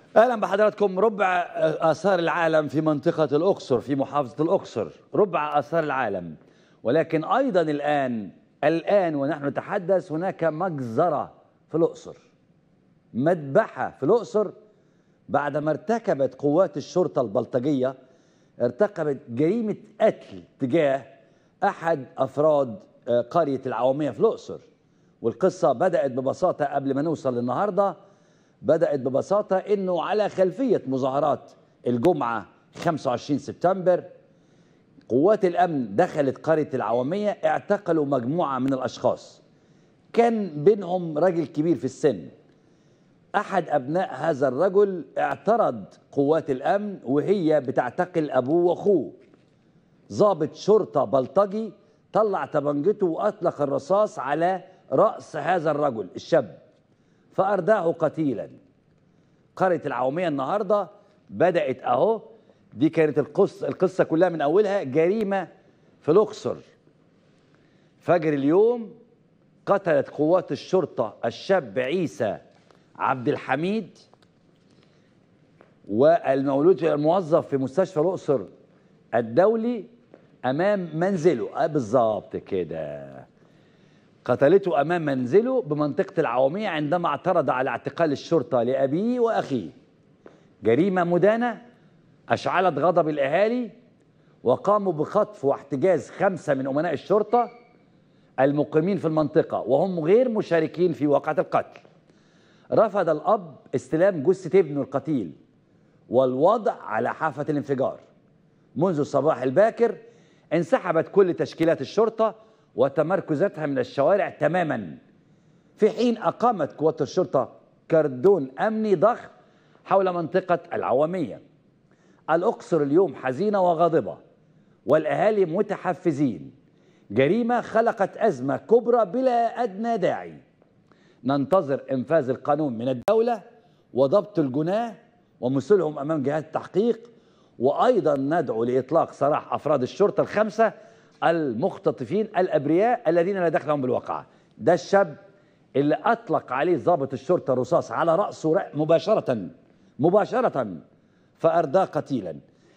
اهلا بحضراتكم ربع اثار العالم في منطقه الاقصر في محافظه الاقصر ربع اثار العالم ولكن ايضا الان الان ونحن نتحدث هناك مجزره في الاقصر مذبحه في الاقصر بعدما ارتكبت قوات الشرطه البلطجيه ارتكبت جريمه قتل تجاه احد افراد قريه العواميه في الاقصر والقصه بدات ببساطه قبل ما نوصل للنهارده بدأت ببساطة أنه على خلفية مظاهرات الجمعة 25 سبتمبر قوات الأمن دخلت قرية العوامية اعتقلوا مجموعة من الأشخاص كان بينهم راجل كبير في السن أحد أبناء هذا الرجل اعترض قوات الأمن وهي بتعتقل أبوه وأخوه ضابط شرطة بلطجي طلع طبنجته وأطلق الرصاص على رأس هذا الرجل الشاب فأرداه قتيلا قرية العومية النهاردة بدأت أهو دي كانت القصة, القصة كلها من أولها جريمة في الأقصر فجر اليوم قتلت قوات الشرطة الشاب عيسى عبد الحميد والمولود الموظف في مستشفى الأقصر الدولي أمام منزله أه بالظبط كده قتلته امام منزله بمنطقه العواميه عندما اعترض على اعتقال الشرطه لابيه واخيه. جريمه مدانه اشعلت غضب الاهالي وقاموا بخطف واحتجاز خمسه من امناء الشرطه المقيمين في المنطقه وهم غير مشاركين في واقعه القتل. رفض الاب استلام جثه ابنه القتيل والوضع على حافه الانفجار. منذ الصباح الباكر انسحبت كل تشكيلات الشرطه وتمركزاتها من الشوارع تماما في حين أقامت قوات الشرطة كردون أمني ضخم حول منطقة العوامية الأقصر اليوم حزينة وغاضبة والأهالي متحفزين جريمة خلقت أزمة كبرى بلا أدنى داعي ننتظر إنفاذ القانون من الدولة وضبط الجناه ومثلهم أمام جهات التحقيق وأيضا ندعو لإطلاق سراح أفراد الشرطة الخمسة المختطفين الابرياء الذين لا دخل لهم بالواقعه ده الشاب اللي اطلق عليه ضابط الشرطه رصاص على راسه مباشره مباشره فارداه قتيلا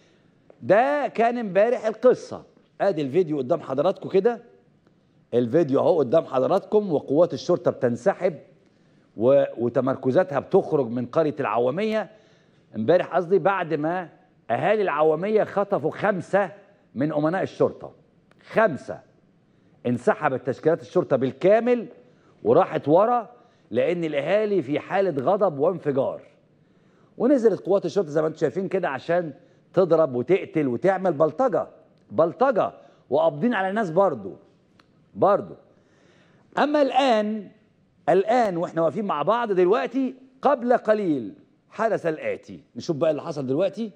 ده كان امبارح القصه ادي الفيديو قدام حضراتكم كده الفيديو اهو قدام حضراتكم وقوات الشرطه بتنسحب وتمركزاتها بتخرج من قريه العواميه امبارح قصدي بعد ما اهالي العواميه خطفوا خمسه من امناء الشرطه خمسة انسحبت تشكيلات الشرطة بالكامل وراحت ورا لأن الأهالي في حالة غضب وانفجار ونزلت قوات الشرطة زي ما انتم شايفين كده عشان تضرب وتقتل وتعمل بلطجة بلطجة وقابضين على الناس برضو برضو أما الآن الآن واحنا واقفين مع بعض دلوقتي قبل قليل حدث الآتي نشوف بقى اللي حصل دلوقتي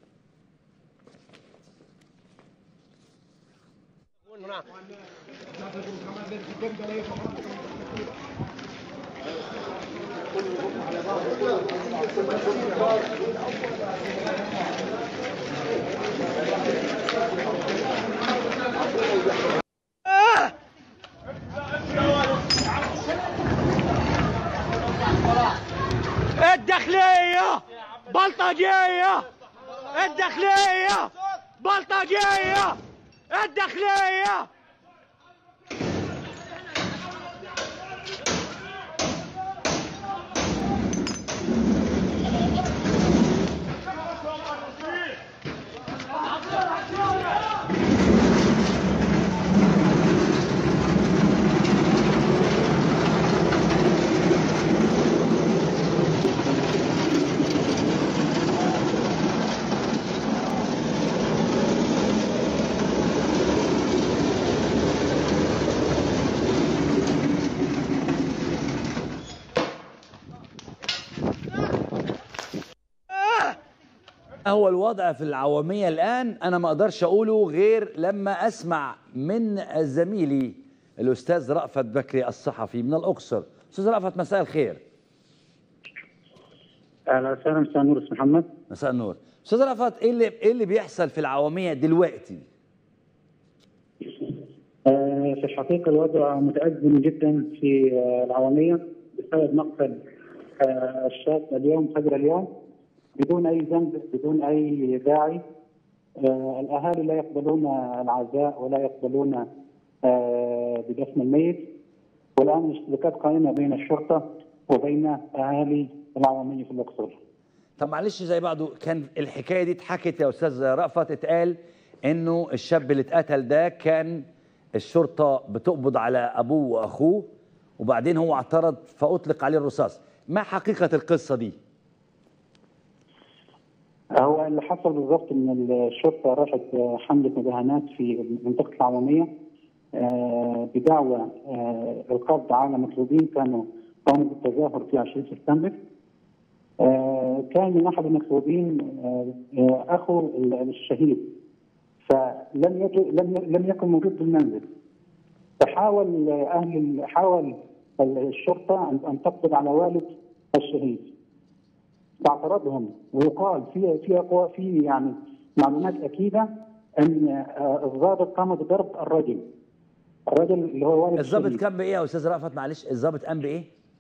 الداخلية بلطجية الداخلية بلطجية الداخلية هو الوضع في العوامية الآن أنا ما أقدرش أقوله غير لما أسمع من زميلي الأستاذ رأفت بكري الصحفي من الأقصر أستاذ رأفت مساء الخير اهلا وسهلا مساء النور استاذ محمد مساء النور أستاذ رأفت إيه اللي, إيه اللي بيحصل في العوامية دلوقتي آه، في الحقيقه الوضع متازم جدا في آه، العواميه بسبب مقتل آه، الشاب اليوم فجر اليوم بدون اي ذنب بدون اي داعي آه، الاهالي لا يقبلون العزاء ولا يقبلون آه، بدفن الميت والان الاشتباكات قائمه بين الشرطه وبين اهالي العواميه في الاقصر طب معلش زي بعضه كان الحكايه دي اتحكت يا استاذ رأفت اتقال انه الشاب اللي اتقتل ده كان الشرطه بتقبض على ابوه واخوه وبعدين هو اعترض فاطلق عليه الرصاص ما حقيقه القصه دي هو اللي حصل بالضبط ان الشرطه راحت حمله مداهمات في منطقه العواميه آه، بدعوى آه، القبض على مطلوبين كانوا قاموا بالتظاهر في 20 سبتمبر آه، كان من احد المطلوبين آه، آه، اخو الشهيد فلم يجد لم لم يكن موجود بالمنزل فحاول اهل حاول الشرطه ان أن تقبض على والد الشهيد فاعترضهم ويقال في في أقوى في يعني معلومات اكيده ان آه، الضابط قام بضرب الرجل الرجل اللي هو والد الضابط الشهيد. كان بايه يا استاذ رأفت معلش الضابط قام بايه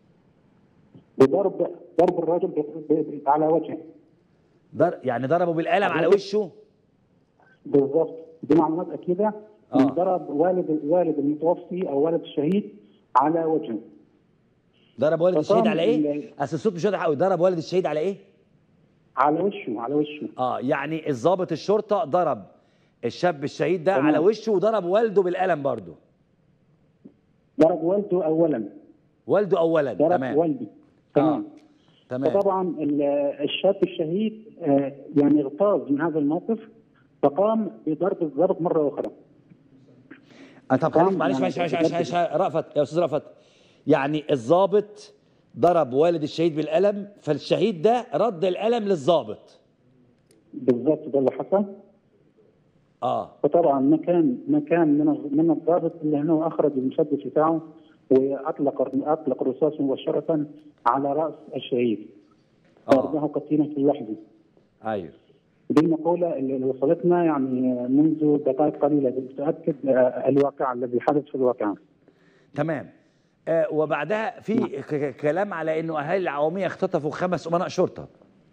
بضرب ضرب الرجل ب- ب- على وجهه در يعني ضربه بالقلم على وشه بالضبط دي معلومات اكيده آه. ان ضرب والد والد المتوفي او والد الشهيد على وجهه ضرب والد فطبعاً الشهيد على ايه ال- اصل الصوت مش واضح قوي ضرب والد الشهيد على ايه على وشه على وشه اه يعني الضابط الشرطه ضرب الشاب الشهيد ده تمام. على وشه وضرب والده بالقلم برضه ضرب والده اولا والده اولا ضرب تمام والده اه تمام تمام فطبعا ال- الشاب الشهيد آه، يعني اغتاظ من هذا الموقف فقام بضرب الضرب مره اخرى آه طب طبعاً خليك معلش يعني معلش معلش معلش, معلش بجد. رأفت يا استاذ رأفت يعني الضابط ضرب والد الشهيد بالقلم فالشهيد ده رد القلم للضابط بالضبط ده اللي حصل اه فطبعا ما كان ما كان من الض- من الضابط الا انه اخرج المسدس بتاعه واطلق اطلق الرصاص مباشره على راس الشهيد اه فارضاه قتيلا في اللحظه ايوه دي المقولة اللي وصلتنا يعني منذ دقائق قليلة بتؤكد آه، الواقع الذي حدث في الواقع تمام آه وبعدها في ك- ك- كلام على انه اهالي العواميه اختطفوا خمس امناء شرطه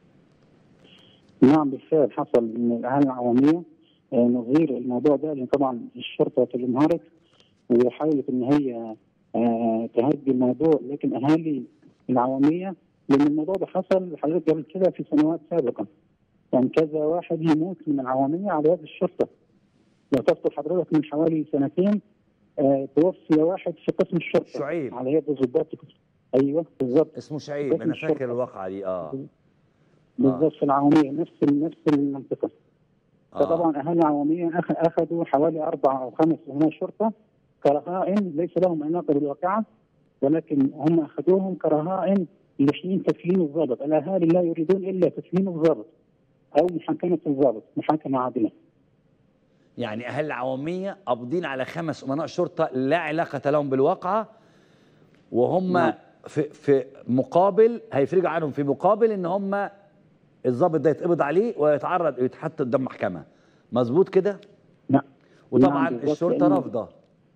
نعم بالفعل حصل من الأهالي العوامية آه، نظير الموضوع ده لأن طبعا الشرطة تجمهرت وحاولت إن هي آه، تهدي الموضوع لكن أهالي العوامية لأن الموضوع ده حصل حضرتك قبل كده في سنوات سابقة كان كذا واحد يموت من العوامية على يد الشرطة لو تذكر حضرتك من حوالي سنتين آه، توفي واحد في قسم الشرطة شعيب. على يد ضباط ايوه بالضبط اسمه شعيب انا اسم فاكر الشرطة. الواقعه دي اه بالضبط في العوامية نفس نفس المنطقة آه. فطبعا اهالي العواميه أخ- اخذوا حوالي اربع او خمس امناء شرطه كرهائن ليس لهم علاقه بالواقعه ولكن هم اخذوهم كرهائن لحين تسليم الضابط، الاهالي لا يريدون الا تسليم الضابط او محاكمه الضابط، محاكمه عادله. يعني اهل العواميه قابضين على خمس امناء شرطه لا علاقه لهم بالواقعه وهم نعم. في في مقابل هيفرجوا عنهم في مقابل ان هم الضابط ده يتقبض عليه ويتعرض يتحط قدام محكمه مظبوط كده نعم وطبعا نعم، بالضبط، الشرطه لأن- رافضه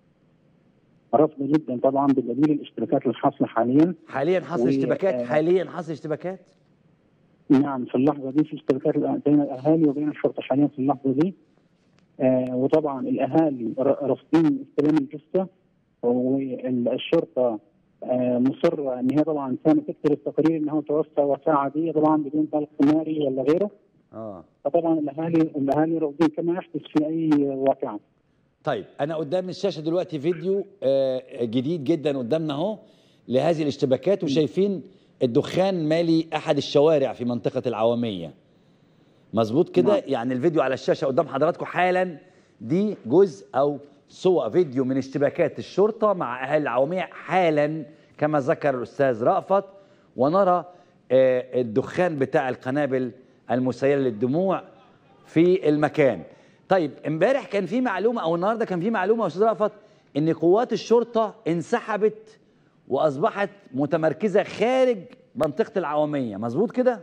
رفض جدا طبعا بدليل الاشتباكات الحاصله حاليا حاليا حصل و- اشتباكات آه. حاليا حصل اشتباكات نعم في اللحظه دي في اشتباكات الآن بين الاهالي وبين الشرطه حاليا في اللحظه دي آه وطبعا الاهالي ر- رافضين استلام الجثه والشرطه آه مصره ان هي طبعا كانت تكتب التقرير انه توفى وفاه عاديه طبعا بدون طلق ناري ولا غيره اه فطبعا الاهالي الاهالي رافضين كما يحدث في اي واقعه طيب انا قدام الشاشه دلوقتي فيديو آه، جديد جدا قدامنا اهو لهذه الاشتباكات وشايفين الدخان مالي احد الشوارع في منطقه العواميه مظبوط كده نعم. يعني الفيديو على الشاشه قدام حضراتكم حالا دي جزء او صور فيديو من اشتباكات الشرطه مع اهالي العواميه حالا كما ذكر الاستاذ رأفت ونرى آه، الدخان بتاع القنابل المسيله للدموع في المكان طيب امبارح كان في معلومه او النهارده كان في معلومه يا استاذ رأفت ان قوات الشرطه انسحبت واصبحت متمركزه خارج منطقه العواميه مظبوط كده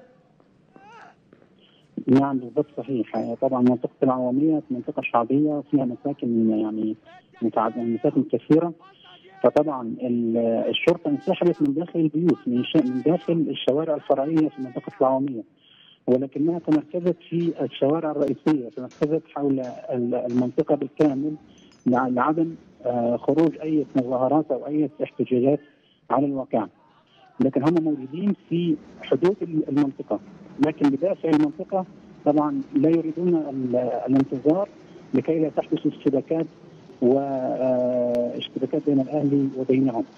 نعم بالضبط صحيح آه، طبعا منطقه العواميه منطقه شعبيه وفيها مساكن يعني متعدده مساكن كثيره فطبعا ال- الشرطه انسحبت من داخل البيوت من ش- من داخل الشوارع الفرعيه في منطقه العواميه ولكنها تمركزت في الشوارع الرئيسيه، تمركزت حول ال- المنطقه بالكامل لع- لعدم آه، خروج اي مظاهرات او اي احتجاجات على الواقع. لكن هم موجودين في حدود المنطقه، لكن بدافع المنطقه طبعا لا يريدون ال- الانتظار لكي لا تحدث اشتباكات واشتباكات بين الاهلي وبينهم